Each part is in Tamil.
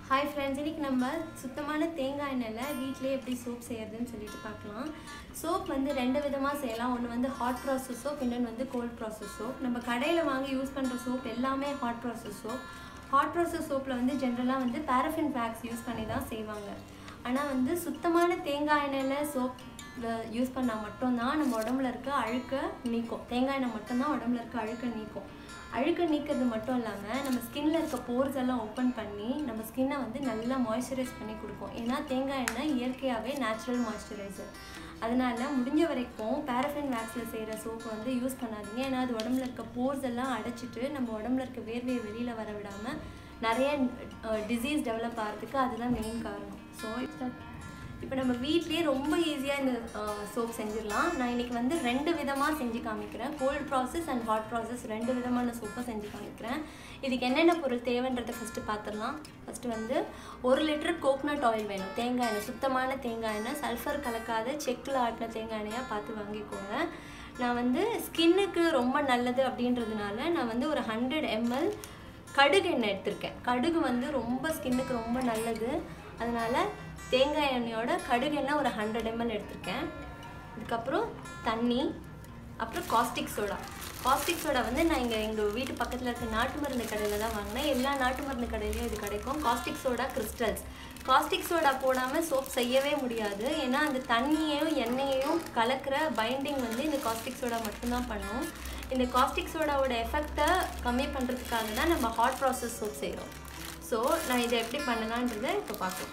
ஹாய் ஃப்ரெண்ட்ஸ் இன்னைக்கு நம்ம சுத்தமான தேங்காய் எண்ணெயில் வீட்டிலே எப்படி சோப் செய்யறதுன்னு சொல்லிட்டு பார்க்கலாம் சோப் வந்து ரெண்டு விதமாக செய்யலாம் ஒன்று வந்து ஹாட் ப்ராசஸ் சோப் இன்னொன்று வந்து கோல்ட் ப்ராசஸ் சோப் நம்ம கடையில் வாங்கி யூஸ் பண்ணுற சோப் எல்லாமே hot process soap hot process சோப்பில் வந்து ஜென்ரலாக வந்து பேரஃபின் பேக்ஸ் யூஸ் பண்ணி தான் செய்வாங்க ஆனால் வந்து சுத்தமான தேங்காய் எண்ணெயில் சோப் யூஸ் பண்ணால் மட்டும்தான் நம்ம உடம்புல இருக்க அழுக்க நீக்கும் தேங்காய் எண்ணெய் மட்டும்தான் உடம்புல இருக்க அழுக்க நீக்கும் அழுக்க நீக்கிறது மட்டும் இல்லாமல் நம்ம ஸ்கின்ல இருக்க போர்ஸ் எல்லாம் ஓப்பன் பண்ணி நம்ம ஸ்கின்னை வந்து நல்லா மாய்ஸ்சரைஸ் பண்ணி கொடுக்கும் ஏன்னா தேங்காய் எண்ணெய் இயற்கையாகவே நேச்சுரல் மாய்ஸ்சரைசர் அதனால முடிஞ்ச வரைக்கும் பேரஃபின் வேக்ஸில் செய்கிற சோப்பு வந்து யூஸ் பண்ணாதீங்க ஏன்னா அது உடம்புல இருக்க போர்ஸ் எல்லாம் அடைச்சிட்டு நம்ம உடம்புல இருக்க வேர்வையை வெளியில் வர விடாமல் நிறைய டிசீஸ் டெவலப் ஆகிறதுக்கு அதுதான் மெயின் காரணம் ஸோ இப்போ நம்ம வீட்லேயே ரொம்ப ஈஸியாக இந்த சோப் செஞ்சிடலாம் நான் இன்றைக்கி வந்து ரெண்டு விதமாக செஞ்சு காமிக்கிறேன் cold process and hot process ரெண்டு விதமான சோப்பை செஞ்சு காமிக்கிறேன் இதுக்கு என்னென்ன பொருள் தேவைன்றதை ஃபஸ்ட்டு பார்த்துடலாம் ஃபஸ்ட்டு வந்து ஒரு லிட்டர் கோக்னட் ஆயில் வேணும் தேங்காய் எண்ணெய் சுத்தமான தேங்காய் எண்ணெய் சல்ஃபர் கலக்காத செக்கில் ஆட்டின தேங்காய் எண்ணெயாக பார்த்து வாங்கிக்கோங்க நான் வந்து ஸ்கின்னுக்கு ரொம்ப நல்லது அப்படின்றதுனால நான் வந்து ஒரு ஹண்ட்ரட் எம்எல் கடுகு எண்ணெய் எடுத்திருக்கேன் கடுகு வந்து ரொம்ப ஸ்கின்னுக்கு ரொம்ப நல்லது அதனால் தேங்காய் எண்ணெயோட கடுகு எண்ணெய் ஒரு ஹண்ட்ரட் எம்எல் எடுத்திருக்கேன் இதுக்கப்புறம் தண்ணி அப்புறம் காஸ்டிக் சோடா காஸ்டிக் சோடா வந்து நான் இங்கே எங்கள் வீட்டு பக்கத்தில் இருக்க நாட்டு மருந்து கடையில் தான் வாங்கினேன் எல்லா நாட்டு மருந்து கடையிலையும் இது கிடைக்கும் caustic soda crystals caustic soda போடாமல் சோப் செய்யவே முடியாது ஏன்னா அந்த தண்ணியையும் எண்ணெயையும் கலக்கிற பைண்டிங் வந்து இந்த காஸ்டிக் சோடா மட்டும்தான் பண்ணும் இந்த காஸ்டிக் சோடாவோட எஃபெக்டை கம்மி பண்ணுறதுக்காக தான் நம்ம ஹாட் ப்ராசஸ் சோப் செய்கிறோம் ஸோ நான் இதை எப்படி பண்ணலான்றதை இப்போ பார்க்கலாம்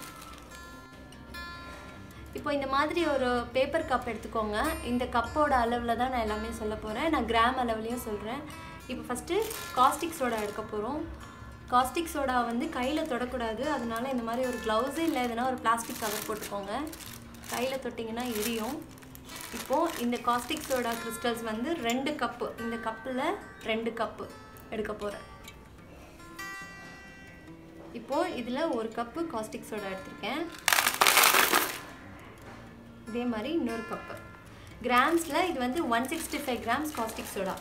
இப்போ இந்த மாதிரி ஒரு பேப்பர் கப் எடுத்துக்கோங்க இந்த கப்போட அளவில் தான் நான் எல்லாமே சொல்ல போகிறேன் நான் கிராம் அளவுலேயும் சொல்கிறேன் இப்போ ஃபஸ்ட்டு காஸ்டிக் சோடா எடுக்க போகிறோம் காஸ்டிக் சோடா வந்து கையில் தொடக்கூடாது அதனால இந்த மாதிரி ஒரு க்ளவுஸு இல்லை எதுனா ஒரு பிளாஸ்டிக் கவர் போட்டுக்கோங்க கையில் தொட்டிங்கன்னா எரியும் இப்போது இந்த காஸ்டிக் சோடா கிறிஸ்டல்ஸ் வந்து ரெண்டு கப்பு இந்த கப்பில் ரெண்டு கப்பு எடுக்க போகிறேன் இப்போது இதில் ஒரு கப்பு காஸ்டிக் சோடா எடுத்திருக்கேன் இதே மாதிரி இன்னொரு கப்பு கிராம்ஸில் இது வந்து one sixty five grams caustic soda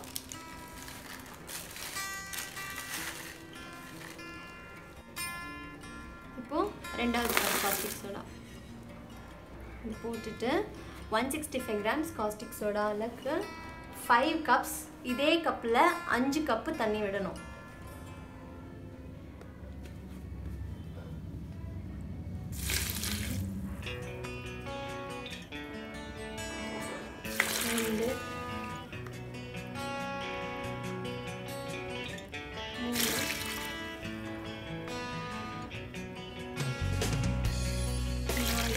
இப்போது ரெண்டாவது கப் காஸ்டிக் சோடா இது போட்டுட்டு one sixty five grams caustic சோடாவுக்கு ஃபைவ் கப்ஸ் இதே கப்பில் அஞ்சு கப்பு தண்ணி விடணும் ரெண்டு மூணு நாலு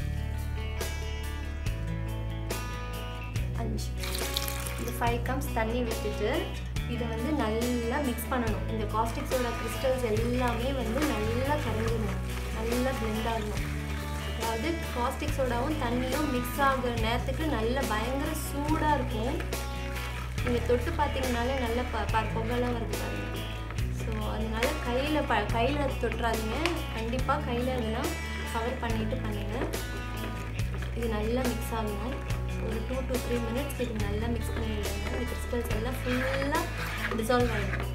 அஞ்சு இந்த ஃபைவ் கப்ஸ் தண்ணி விட்டுட்டு இதை வந்து நல்லா மிக்ஸ் பண்ணணும் இந்த காஸ்டிக் சோடா கிறிஸ்டல்ஸ் எல்லாமே வந்து நல்லா கரைஞ்சிடணும் நல்லா பிளெண்ட் ஆகணும் அதாவது காஸ்டிக் சோடாவும் தண்ணியும் மிக்ஸ் ஆகுற நேரத்துக்கு நல்ல பயங்கர சூடாக இருக்கும் நீங்கள் தொட்டு பார்த்தீங்கனாலே நல்ல ப ப புகெல்லாம் வருது பாருங்க ஸோ அதனால கையில் ப கையில் தொட்டுறாதீங்க கண்டிப்பாக கையில் இதெல்லாம் கவர் பண்ணிவிட்டு பண்ணுங்கள் இது நல்லா மிக்ஸ் ஆகணும் ஒரு டூ டு த்ரீ மினிட்ஸ் இது நல்லா மிக்ஸ் பண்ணிடுங்க இந்த கிறிஸ்டல்ஸ் எல்லாம் ஃபுல்லாக டிசால்வ் ஆகிடும்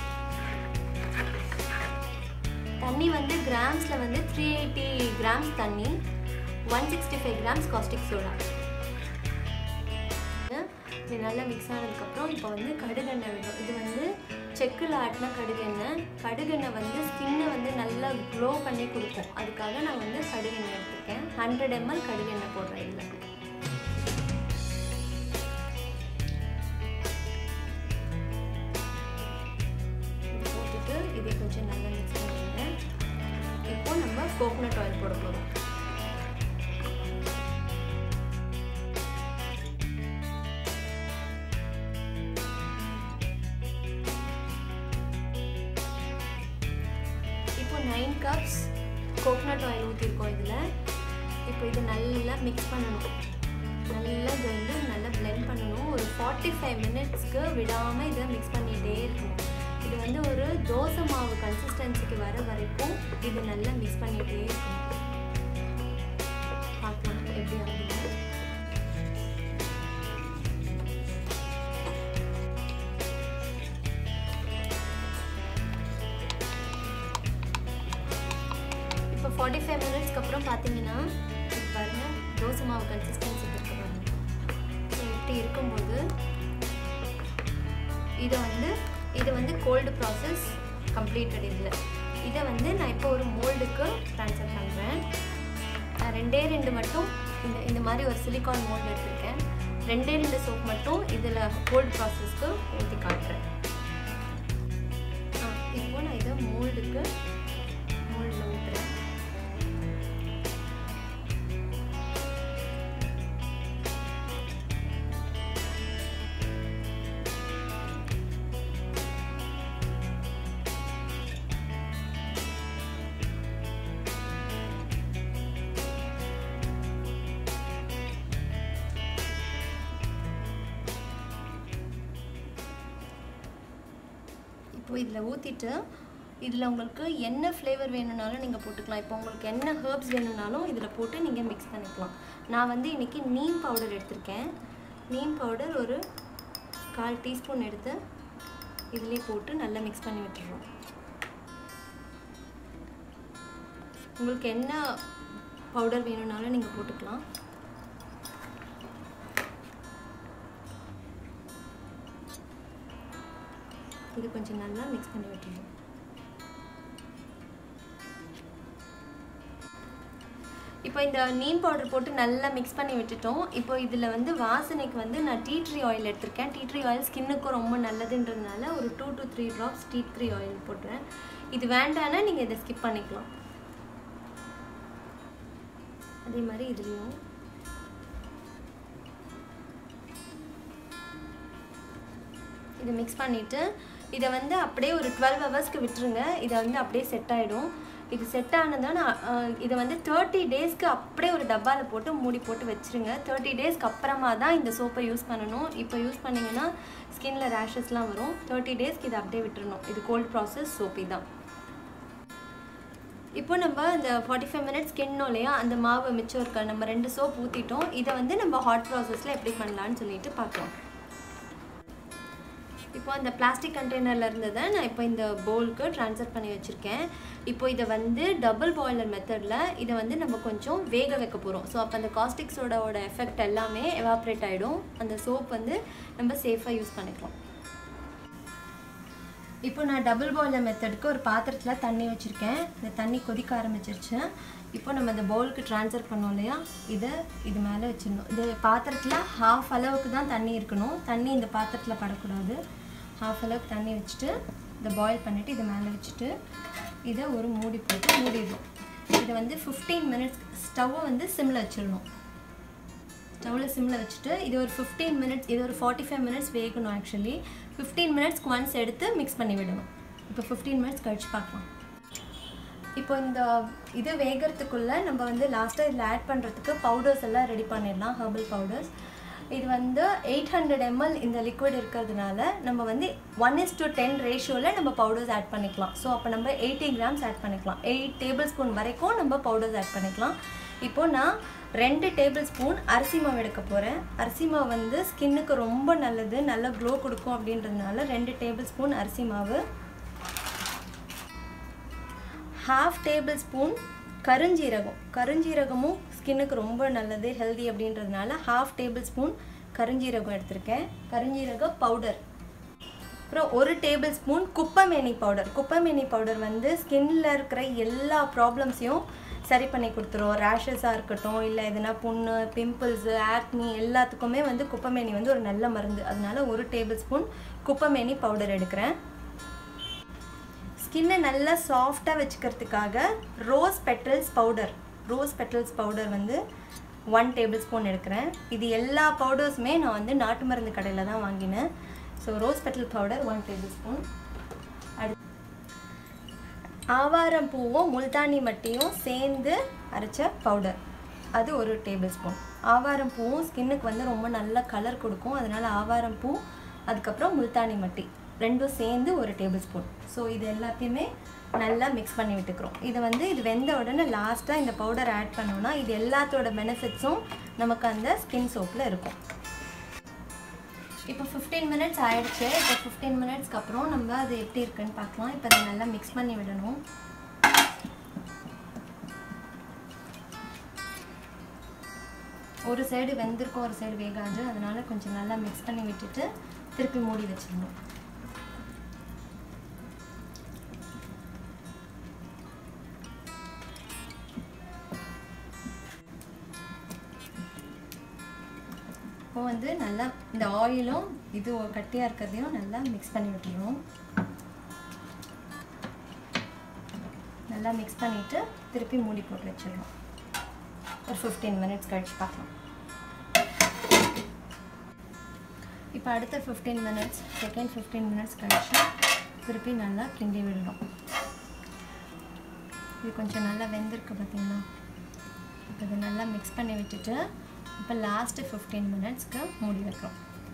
தண்ணி வந்து கிராம்ஸில் வந்து த்ரீ எயிட்டி கிராம்ஸ் தண்ணி one sixty five grams caustic soda இது நல்லா மிக்ஸ் ஆனதுக்கப்புறம் இப்போ வந்து கடுகெண்ணெய் விடும் இது வந்து செக்கில் ஆட்டின கடுகெண்ணெய் கடுகெண்ணெய் வந்து ஸ்கின்னை வந்து நல்லா க்ளோ பண்ணி கொடுக்கும் அதுக்காக நான் வந்து கடுகெண்ணெய் எடுத்துருக்கேன் ஹண்ட்ரட் எம்எல் கடுகெண்ணெய் போடுறேன் இதில் போட்டுட்டு இதை கொஞ்சம் நல்லா மிக்ஸ் பண்ணிடுங்க இப்போ நம்ம கோகோனட் ஆயில் போட போகிறோம் இப்போ நைன் கப்ஸ் கோகோனட் ஆயில் ஊற்றிருக்கோம் இதில் இப்போ இது நல்லா மிக்ஸ் பண்ணணும் நல்லா இது வந்து நல்லா பிளெண்ட் பண்ணணும் ஒரு ஃபார்ட்டி ஃபைவ் மினிட்ஸ்க்கு விடாமல் இதை மிக்ஸ் பண்ணிகிட்டே இருக்கணும் இது வந்து ஒரு தோசை மாவு கன்சிஸ்டன்சிக்கு வர வரைக்கும் இது நல்லா மிக்ஸ் பண்ணிகிட்டே இருக்கணும் பார்க்கலாம் எப்படி ஆகுது ஃபார்ட்டி ஃபைவ் மினிட்ஸ்க்கு அப்புறம் பார்த்தீங்கன்னா இது பாருங்க தோசை மாவு கன்சிஸ்டன்சி இருக்கு பாருங்க ஸோ இப்படி இருக்கும்போது இதை வந்து இது வந்து கோல்டு ப்ராசஸ் கம்ப்ளீட்டட் இதில் இதை வந்து நான் இப்போ ஒரு மோல்டுக்கு ட்ரான்ஸ்ஃபர் பண்ணுறேன் நான் ரெண்டே ரெண்டு மட்டும் இந்த இந்த மாதிரி ஒரு சிலிக்கான் மோல்டு எடுத்திருக்கேன் ரெண்டே ரெண்டு சோப் மட்டும் இதில் கோல்டு ப்ராசஸ்க்கு ஊற்றி காட்டுறேன் ஆ இப்போ நான் இதை மோல்டுக்கு மோல்டில் ஊற்றுறேன் இப்போ இதில் ஊற்றிட்டு இதில் உங்களுக்கு என்ன ஃப்ளேவர் வேணும்னாலும் நீங்கள் போட்டுக்கலாம் இப்போ உங்களுக்கு என்ன ஹர்ப்ஸ் வேணும்னாலும் இதில் போட்டு நீங்கள் மிக்ஸ் பண்ணிக்கலாம் நான் வந்து இன்றைக்கி நீம் பவுடர் எடுத்திருக்கேன் நீம் பவுடர் ஒரு கால் டீஸ்பூன் எடுத்து இதிலே போட்டு நல்லா மிக்ஸ் பண்ணி விட்டுறோம் உங்களுக்கு என்ன பவுடர் வேணும்னாலும் நீங்கள் போட்டுக்கலாம் இது கொஞ்சம் நல்லா மிக்ஸ் பண்ணி விட்டுருவோம் இப்போ இந்த நீம் பவுடர் போட்டு நல்லா மிக்ஸ் பண்ணி விட்டுட்டோம் இப்போ இதில் வந்து வாசனைக்கு வந்து நான் டீ ட்ரீ ஆயில் எடுத்திருக்கேன் டீ ட்ரீ ஆயில் ஸ்கின்னுக்கும் ரொம்ப நல்லதுன்றதுனால ஒரு two to three drops tea tree oil போட்டுறேன் இது வேண்டானா நீங்கள் இதை ஸ்கிப் பண்ணிக்கலாம் அதே மாதிரி இதுலேயும் இதை மிக்ஸ் பண்ணிவிட்டு இதை வந்து அப்படியே ஒரு டுவெல் ஹவர்ஸ்க்கு விட்டுருங்க இதை வந்து அப்படியே செட் ஆகிடும் இது செட் ஆனதும் இதை வந்து தேர்ட்டி டேஸ்க்கு அப்படியே ஒரு டப்பாவில் போட்டு மூடி போட்டு வச்சுருங்க தேர்ட்டி டேஸ்க்கு அப்புறமா தான் இந்த சோப்பை யூஸ் பண்ணணும் இப்போ யூஸ் பண்ணிங்கன்னா ஸ்கின்ல ரேஷஸ்லாம் வரும் தேர்ட்டி டேஸ்க்கு இதை அப்படியே விட்டுறணும் இது கோல்ட் ப்ராசஸ் சோப்பி தான் இப்போ நம்ம இந்த ஃபார்ட்டி ஃபைவ் மினிட்ஸ் கிண்ணோம் இல்லையா அந்த மாவு மிச்சம் இருக்க நம்ம ரெண்டு சோப் ஊற்றிட்டோம் இதை வந்து நம்ம ஹாட் ப்ராசஸில் எப்படி பண்ணலான்னு சொல்லிட்டு பார்க்கலாம் இப்போ அந்த பிளாஸ்டிக் கண்டெய்னரில் இருந்ததை நான் இப்போ இந்த பவுலுக்கு ட்ரான்ஸ்ஃபர் பண்ணி வச்சுருக்கேன் இப்போ இதை வந்து டபுள் பாய்லர் மெத்தடில் இதை வந்து நம்ம கொஞ்சம் வேக வைக்க போகிறோம் ஸோ அப்போ அந்த காஸ்டிக் சோடாவோட எஃபெக்ட் எல்லாமே எவாப்ரேட் ஆகிடும் அந்த சோப் வந்து நம்ம சேஃபாக யூஸ் பண்ணிக்கலாம் இப்போ நான் டபுள் பாய்லர் மெத்தடுக்கு ஒரு பாத்திரத்தில் தண்ணி வச்சுருக்கேன் இந்த தண்ணி கொதிக்க ஆரம்பிச்சிருச்சு இப்போ நம்ம இந்த பவுலுக்கு ட்ரான்ஸ்ஃபர் பண்ணோம் இல்லையா இதை இது மேலே வச்சிடணும் இது பாத்திரத்தில் ஹாஃப் அளவுக்கு தான் தண்ணி இருக்கணும் தண்ணி இந்த பாத்திரத்தில் படக்கூடாது ஹாஃப் அளவுக்கு தண்ணி வச்சுட்டு இதை பாயில் பண்ணிவிட்டு இதை மேலே வச்சுட்டு இதை ஒரு மூடி போட்டு மூடிடணும் இதை வந்து ஃபிஃப்டீன் மினிட்ஸ் ஸ்டவ்வை வந்து சிம்மில் வச்சிடணும் ஸ்டவ்வில் சிம்மில் வச்சுட்டு இது ஒரு ஃபிஃப்டீன் மினிட்ஸ் இது ஒரு ஃபார்ட்டி ஃபைவ் மினிட்ஸ் வேகணும் ஆக்சுவலி ஃபிஃப்டீன் மினிட்ஸ்க்கு ஒன்ஸ் எடுத்து மிக்ஸ் பண்ணி விடணும் இப்போ ஃபிஃப்டீன் மினிட்ஸ் கழிச்சு பார்க்கலாம் இப்போ இந்த இது வேகிறதுக்குள்ளே நம்ம வந்து லாஸ்ட்டாக இதில் ஆட் பண்ணுறதுக்கு பவுடர்ஸ் எல்லாம் ரெடி பண்ணிடலாம் ஹர்பல் பவுடர்ஸ் இது வந்து எயிட் ஹண்ட்ரட் எம்எல் இந்த லிக்விட் இருக்கிறதுனால நம்ம வந்து ஒன் இஸ் டு டென் ரேஷியோவில் நம்ம பவுடர்ஸ் ஆட் பண்ணிக்கலாம் ஸோ அப்போ நம்ம எயிட்டி கிராம்ஸ் ஆட் பண்ணிக்கலாம் எயிட் டேபிள் ஸ்பூன் வரைக்கும் நம்ம பவுடர்ஸ் ஆட் பண்ணிக்கலாம் இப்போ நான் ரெண்டு டேபிள் ஸ்பூன் அரிசி மாவு எடுக்க போகிறேன் அரிசி மாவு வந்து ஸ்கின்னுக்கு ரொம்ப நல்லது நல்ல க்ளோ கொடுக்கும் அப்படின்றதுனால ரெண்டு டேபிள் ஸ்பூன் அரிசி மாவு ஹாஃப் டேபிள் ஸ்பூன் கருஞ்சீரகம் கருஞ்சீரகமும் ஸ்கின்னுக்கு ரொம்ப நல்லது ஹெல்தி அப்படின்றதுனால ஹாஃப் டேபிள் ஸ்பூன் கருஞ்சீரகம் எடுத்திருக்கேன் கருஞ்சீரக பவுடர் அப்புறம் ஒரு டேபிள் ஸ்பூன் குப்பைமேனி பவுடர் குப்பைமேனி பவுடர் வந்து ஸ்கின்ல இருக்கிற எல்லா ப்ராப்ளம்ஸையும் சரி பண்ணி கொடுத்துரும் ரேஷஸாக இருக்கட்டும் இல்லை எதுனா புண்ணு பிம்பிள்ஸு ஆக்னி எல்லாத்துக்குமே வந்து குப்பைமேனி வந்து ஒரு நல்ல மருந்து அதனால ஒரு டேபிள் ஸ்பூன் குப்பைமேனி பவுடர் எடுக்கிறேன் ஸ்கின்னை நல்லா சாஃப்டாக வச்சுக்கிறதுக்காக rose petals powder rose petals powder வந்து ஒன் டேபிள் ஸ்பூன் எடுக்கிறேன் இது எல்லா பவுடர்ஸுமே நான் வந்து நாட்டு மருந்து கடையில் தான் வாங்கினேன் so rose petal powder one tablespoon அடுத்து ஆவாரம் பூவும் முல்தானி மட்டியும் சேர்ந்து அரைச்ச பவுடர் அது ஒரு டேபிள் ஸ்பூன் ஆவாரம் பூவும் ஸ்கின்னுக்கு வந்து ரொம்ப நல்ல கலர் கொடுக்கும் அதனால் ஆவாரம் பூ அதுக்கப்புறம் முல்தானி மட்டி ரெண்டும் சேர்ந்து ஒரு டேபிள் ஸ்பூன் ஸோ இது எல்லாத்தையுமே நல்லா மிக்ஸ் பண்ணி விட்டுக்கிறோம் இது வந்து இது வெந்த உடனே லாஸ்ட்டாக இந்த பவுடர் ஆட் பண்ணோன்னா இது எல்லாத்தோட பெனிஃபிட்ஸும் நமக்கு அந்த ஸ்கின் சோப்பில் இருக்கும் இப்போ ஃபிஃப்டீன் மினிட்ஸ் ஆயிடுச்சு இப்போ ஃபிஃப்டீன் மினிட்ஸ்க்கு அப்புறம் நம்ம அது எப்படி இருக்குன்னு பார்க்கலாம் இப்போ அதை நல்லா மிக்ஸ் பண்ணி விடணும் ஒரு சைடு வெந்திருக்கும் ஒரு சைடு வேகாது அதனால கொஞ்சம் நல்லா மிக்ஸ் பண்ணி விட்டுட்டு திருப்பி மூடி வச்சிடணும் இப்போ வந்து நல்லா இந்த ஆயிலும் இது கட்டியாக இருக்கிறதையும் நல்லா மிக்ஸ் பண்ணி விட்டுருவோம் நல்லா மிக்ஸ் பண்ணிவிட்டு திருப்பி மூடி போட்டு வச்சிடணும் ஒரு ஃபிஃப்டீன் மினிட்ஸ் கழிச்சு பார்க்கலாம் இப்போ அடுத்த fifteen minutes second fifteen minutes கழிச்சு திருப்பி நல்லா கிண்டி விடணும் இது கொஞ்சம் நல்லா வெந்திருக்கு பார்த்தீங்களா இப்போ இதை நல்லா மிக்ஸ் பண்ணி விட்டுட்டு இப்போ லாஸ்ட்டு ஃபிஃப்டீன் மினிட்ஸ்க்கு மூடி வைக்கிறோம்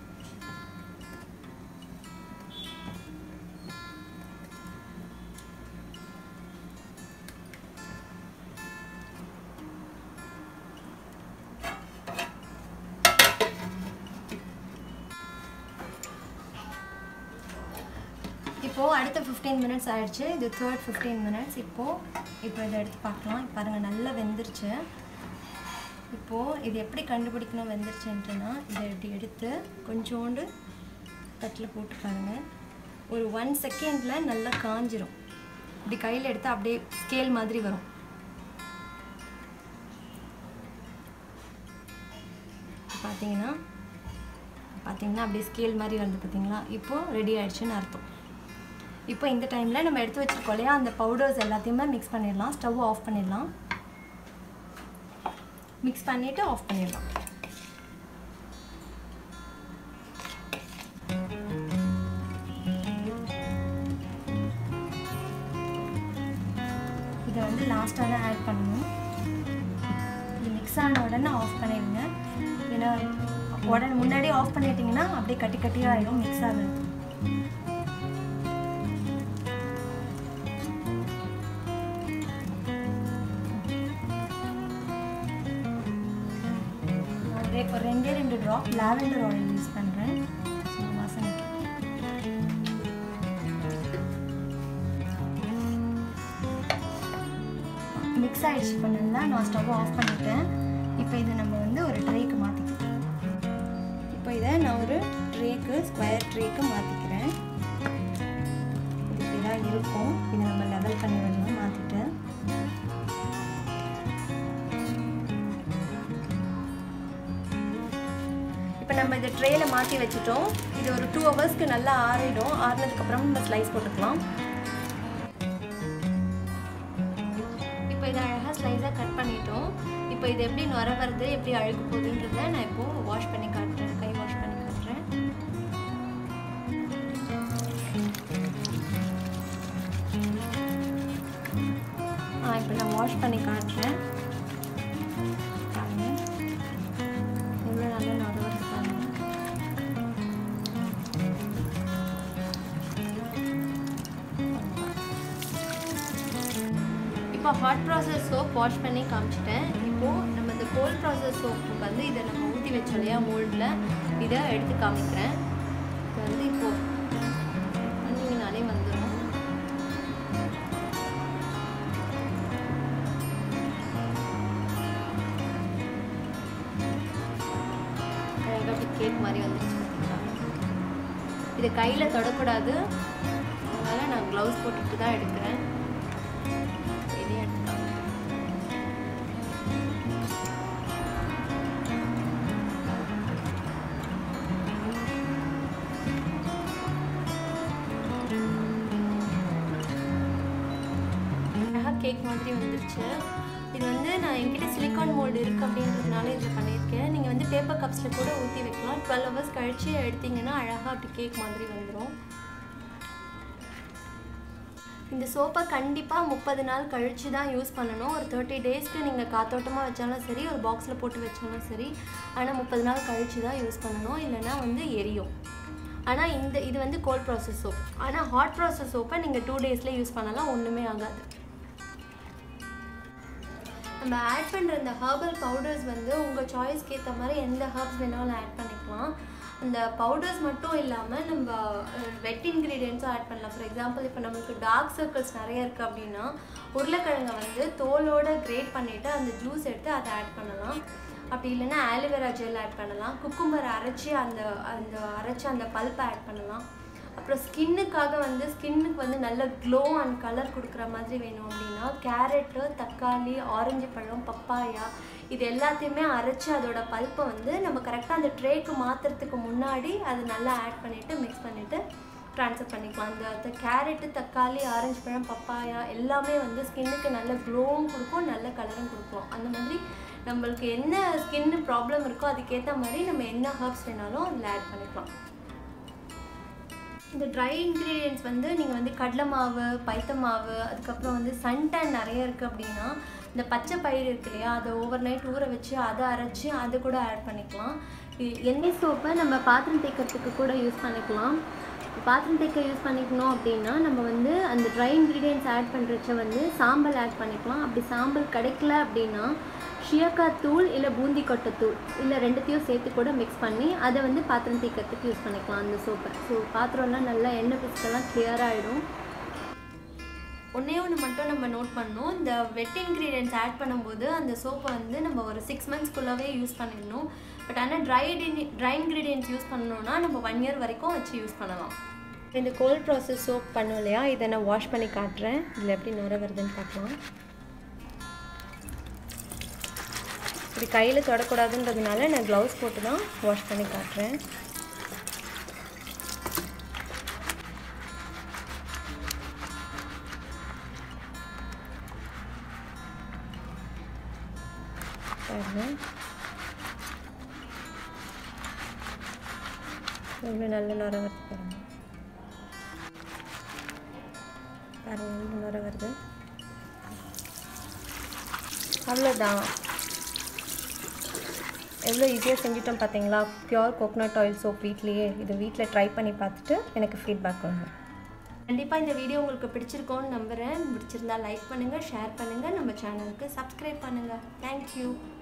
இப்போது அடுத்த ஃபிஃப்டீன் மினிட்ஸ் ஆயிடுச்சு இது தேர்ட் ஃபிஃப்டீன் மினிட்ஸ் இப்போது இப்போ இதை எடுத்து பார்க்கலாம் பாருங்கள் நல்லா வெந்துருச்சு இப்போது இது எப்படி கண்டுபிடிக்கணும் வெந்துருச்சுன்ட்டுனா இதை இப்படி எடுத்து கொஞ்சோண்டு தட்டில் போட்டு பாருங்கள் ஒரு ஒன் செகண்டில் நல்லா காஞ்சிரும் இப்படி கையில் எடுத்து அப்படியே ஸ்கேல் மாதிரி வரும் பார்த்தீங்கன்னா பார்த்தீங்கன்னா அப்படியே ஸ்கேல் மாதிரி வந்து பார்த்தீங்களா இப்போது ரெடி ஆயிடுச்சுன்னு அர்த்தம் இப்போ இந்த டைமில் நம்ம எடுத்து வச்சுருக்கோம் இல்லையா அந்த பவுடர்ஸ் எல்லாத்தையுமே மிக்ஸ் பண்ணிடலாம் ஸ்டவ் ஆஃப் பண்ணிடலாம் மிக்ஸ் பண்ணிவிட்டு ஆஃப் பண்ணிடலாம் இதை வந்து லாஸ்ட்டாக தான் ஆட் பண்ணணும் இது மிக்ஸ் ஆன உடனே ஆஃப் பண்ணிடுங்க ஏன்னா உடனே முன்னாடியே ஆஃப் பண்ணிட்டீங்கன்னா அப்படியே கட்டி கட்டியாக ஆகிடும் மிக்ஸ் ஆகுது ஒரு ரெண்டே ரெண்டு ட்ராப் லாவெண்டர் ஆயில் யூஸ் பண்ணுறேன் வாசனைக்கு மிக்ஸ் ஆகிடுச்சு இப்போ நல்லா நான் ஸ்டவ் ஆஃப் பண்ணிட்டேன் இப்போ இதை நம்ம வந்து ஒரு ட்ரேக்கு மாற்றிக்கலாம் இப்போ இதை நான் ஒரு ட்ரேக்கு ஸ்கொயர் ட்ரேக்கு மாற்றிக்கிறேன் இப்படி தான் இருக்கும் இதை நம்ம லெவல் பண்ணி விடணும் மாற்றிட்டு இப்போ நம்ம இதை ட்ரேயில் மாற்றி வச்சுட்டோம் இது ஒரு டூ ஹவர்ஸ்க்கு நல்லா ஆறிடும் ஆறினதுக்கப்புறம் நம்ம ஸ்லைஸ் போட்டுக்கலாம் இப்போ இதை அழகாக ஸ்லைஸாக கட் பண்ணிட்டோம் இப்போ இது எப்படி நுர வருது எப்படி அழுக்கு போகுதுன்றத நான் இப்போது வாஷ் பண்ணி காட்டுறேன் கை வாஷ் பண்ணி காட்டுறேன் ஆ இப்போ நான் வாஷ் பண்ணி காட்டுறேன் பாருங்க எவ்வளோ நல்ல நுர வருது பாருங்க இப்போ ஹாட் ப்ராசஸ் சோப் வாஷ் பண்ணி காமிச்சிட்டேன் இப்போது நம்ம இந்த கோல்ட் ப்ராசஸ் சோப்புக்கு வந்து இதை நம்ம ஊற்றி வச்சோம் இல்லையா மோல்டில் இதை எடுத்து காமிக்கிறேன் இது வந்து இப்போது பண்ணிங்கனாலே வந்துடும் அழகாக அப்படி கேக் மாதிரி வந்துருச்சு பார்த்தீங்களா இது கையில் தொடக்கூடாது அதனால் நான் க்ளவுஸ் போட்டுட்டு தான் எடுக்கிறேன் இதையும் எடுத்துக்கலாம் அழகாக கேக் மாதிரி வந்துருச்சு இது வந்து நான் என்கிட்ட சிலிக்கான் மோல்டு இருக்குது அப்படின்றதுனால இதில் பண்ணியிருக்கேன் நீங்கள் வந்து பேப்பர் கப்ஸில் கூட ஊற்றி வைக்கலாம் டுவெல் ஹவர்ஸ் கழித்து எடுத்தீங்கன்னா அழகாக அப்படி கேக் மாதிரி வந்துடும் இந்த சோப்பை கண்டிப்பாக முப்பது நாள் கழித்து தான் யூஸ் பண்ணணும் ஒரு தேர்ட்டி டேஸ்க்கு நீங்கள் காத்தோட்டமாக வச்சாலும் சரி ஒரு பாக்ஸில் போட்டு வச்சாலும் சரி ஆனால் முப்பது நாள் கழித்து தான் யூஸ் பண்ணணும் இல்லைன்னா வந்து எரியும் ஆனால் இந்த இது வந்து கோல்ட் ப்ராசஸ் சோப் ஆனால் ஹாட் ப்ராசஸ் சோப்பை நீங்கள் டூ டேஸில் யூஸ் பண்ணலாம் ஒன்றுமே ஆகாது நம்ம ஆட் பண்ணுற இந்த ஹர்பல் பவுடர்ஸ் வந்து உங்கள் சாய்ஸ்க்கு ஏற்ற மாதிரி எந்த ஹர்ப்ஸ் வேணாலும் ஆட் பண்ணிக்கலாம் அந்த பவுடர்ஸ் மட்டும் இல்லாமல் நம்ம வெட் இன்க்ரீடியன்ஸும் ஆட் பண்ணலாம் ஃபார் எக்ஸாம்பிள் இப்போ நம்மளுக்கு டார்க் சர்க்கிள்ஸ் நிறைய இருக்குது அப்படின்னா உருளைக்கிழங்கை வந்து தோலோட கிரேட் பண்ணிவிட்டு அந்த ஜூஸ் எடுத்து அதை ஆட் பண்ணலாம் அப்படி இல்லைன்னா ஆலிவேரா ஜெல் ஆட் பண்ணலாம் குக்கும்பர் அரைச்சி அந்த அந்த அரைச்சி அந்த பல்ப்பை ஆட் பண்ணலாம் அப்புறம் ஸ்கின்னுக்காக வந்து ஸ்கின்னுக்கு வந்து நல்ல க்ளோ அண்ட் கலர் கொடுக்குற மாதிரி வேணும் அப்படின்னா கேரட்டு தக்காளி ஆரஞ்சு பழம் பப்பாயா இது எல்லாத்தையுமே அரைச்சி அதோட பல்ப்பை வந்து நம்ம கரெக்டாக அந்த ட்ரேக்கு மாற்றுறதுக்கு முன்னாடி அது நல்லா ஆட் பண்ணிவிட்டு மிக்ஸ் பண்ணிவிட்டு ட்ரான்ஸ்ஃபர் பண்ணிக்கலாம் அந்த அந்த கேரட்டு தக்காளி ஆரஞ்சு பழம் பப்பாயா எல்லாமே வந்து ஸ்கின்னுக்கு நல்ல க்ளோவும் கொடுக்கும் நல்ல கலரும் கொடுக்கும் அந்த மாதிரி நம்மளுக்கு என்ன ஸ்கின்னு ப்ராப்ளம் இருக்கோ அதுக்கேற்ற மாதிரி நம்ம என்ன ஹர்ப்ஸ் வேணாலும் அதில் ஆட் பண்ணிக்கலாம் இந்த ட்ரை இன்க்ரீடியன்ஸ் வந்து நீங்கள் வந்து கடலை மாவு பைத்த மாவு அதுக்கப்புறம் வந்து சன்டன் நிறைய இருக்குது அப்படின்னா இந்த பச்சை பயிர் இருக்கு இல்லையா அதை ஓவர் நைட் ஊற வச்சு அதை அரைச்சி அதை கூட ஆட் பண்ணிக்கலாம் இ- எண்ணெய் சோப்பை நம்ம பாத்திரம் தேய்க்கிறதுக்கு கூட யூஸ் பண்ணிக்கலாம் பாத்திரம் தேய்க்க யூஸ் பண்ணிக்கணும் அப்படின்னா நம்ம வந்து அந்த ட்ரை இன்க்ரீடியன்ஸ் ஆட் பண்ணுறச்ச வந்து சாம்பல் ஆட் பண்ணிக்கலாம் அப்படி சாம்பல் கிடைக்கல அப்படின்னா ஷியக்காய் தூள் இல்லை பூந்தி கொட்டை தூள் இல்லை ரெண்டுத்தையும் சேர்த்து கூட மிக்ஸ் பண்ணி அதை வந்து பாத்திரம் தேய்க்கிறதுக்கு யூஸ் பண்ணிக்கலாம் அந்த சோப்பை ஸோ பாத்திரம்லாம் நல்லா எண்ணெய் பிசுக்கெல்லாம் clear ஆகிடும் ஒன்றே ஒன்று மட்டும் நம்ம நோட் பண்ணணும் இந்த வெட் இன்க்ரீடியன்ஸ் ஆட் பண்ணும்போது அந்த சோப்பை வந்து நம்ம ஒரு சிக்ஸ் மந்த்ஸ்க்குள்ளவே யூஸ் பண்ணிடணும் பட் ஆனால் ட்ரை ட்ரை இன்க்ரீடியன்ஸ் யூஸ் பண்ணணும்னா நம்ம ஒன் இயர் வரைக்கும் வச்சு யூஸ் பண்ணலாம் இந்த கோல்ட் ப்ராசஸ் சோப் பண்ணோம் இல்லையா இதை நான் வாஷ் பண்ணி காட்டுறேன் இதில் எப்படி நுர வருதுன்னு பார்க்கலாம் இப்படி கையில் தொடக்கூடாதுன்றதுனால நான் க்ளவுஸ் போட்டு தான் வாஷ் பண்ணி காட்டுறேன் பாருங்க எவ்வளோ நல்ல நுர வருது பாருங்க பாருங்க எவ்வளோ நுர வருது அவ்வளோதான் எவ்வளோ ஈஸியாக செஞ்சுட்டோம் பார்த்தீங்களா பியோர் கோகனட் ஆயில் சோப் வீட்லேயே இது வீட்டில் ட்ரை பண்ணி பார்த்துட்டு எனக்கு ஃபீட்பேக் கொடுங்க கண்டிப்பாக இந்த வீடியோ உங்களுக்கு பிடிச்சிருக்கோன்னு நம்புகிறேன் பிடிச்சிருந்தா லைக் பண்ணுங்கள் ஷேர் பண்ணுங்கள் நம்ம சேனலுக்கு சப்ஸ்கிரைப் பண்ணுங்கள் தேங்க்யூ